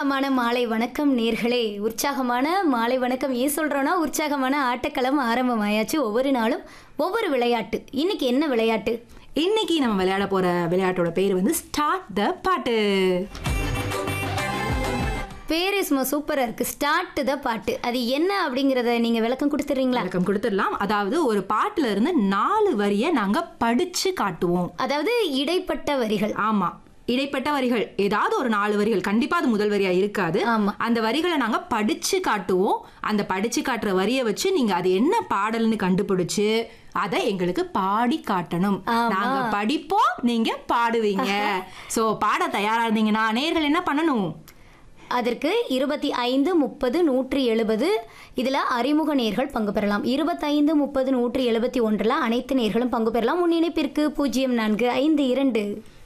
உற்சாகமான மாலை வணக்கம் நேர்களே உற்சாகமான மாலை வணக்கம் ஏன் சொல்றோம்னா உற்சாகமான ஆட்டக்களம் ஆரம்பமாயாச்சு ஒவ்வொரு நாளும் ஒவ்வொரு விளையாட்டு இன்னைக்கு என்ன விளையாட்டு இன்னைக்கு நம்ம விளையாட போற விளையாட்டோட பேர் வந்து ஸ்டார்ட் த பாட்டு பேரே சும்மா சூப்பரா இருக்கு ஸ்டார்ட் த பாட்டு அது என்ன அப்படிங்கறத நீங்க விளக்கம் கொடுத்துறீங்களா விளக்கம் கொடுத்துடலாம் அதாவது ஒரு பாட்டுல இருந்து நாலு வரியை நாங்க படிச்சு காட்டுவோம் அதாவது இடைப்பட்ட வரிகள் ஆமா இடைப்பட்ட வரிகள் ஏதாவது ஒரு நாலு வரிகள் கண்டிப்பா அது முதல் வரியா இருக்காது ஆமா. அந்த வரிகளை நாங்க படிச்சு காட்டுவோம் அந்த படிச்சு காட்டுற வரியை வச்சு நீங்க அது என்ன பாடல்னு கண்டுபிடிச்சு அதை எங்களுக்கு பாடி காட்டணும் ஆமா. நாங்க படிப்போம் நீங்க பாடுவீங்க சோ பாட தயாரா இருந்தீங்கன்னா நேர்கள் என்ன பண்ணணும் அதற்கு இருபத்தி ஐந்து முப்பது நூற்றி எழுபது இதில் அறிமுக நேர்கள் பங்கு பெறலாம் இருபத்தைந்து முப்பது நூற்றி எழுபத்தி ஒன்றில் அனைத்து நேர்களும் பங்கு பெறலாம் முன்னிணைப்பிற்கு பூஜ்ஜியம் நான்கு ஐந்து இரண்டு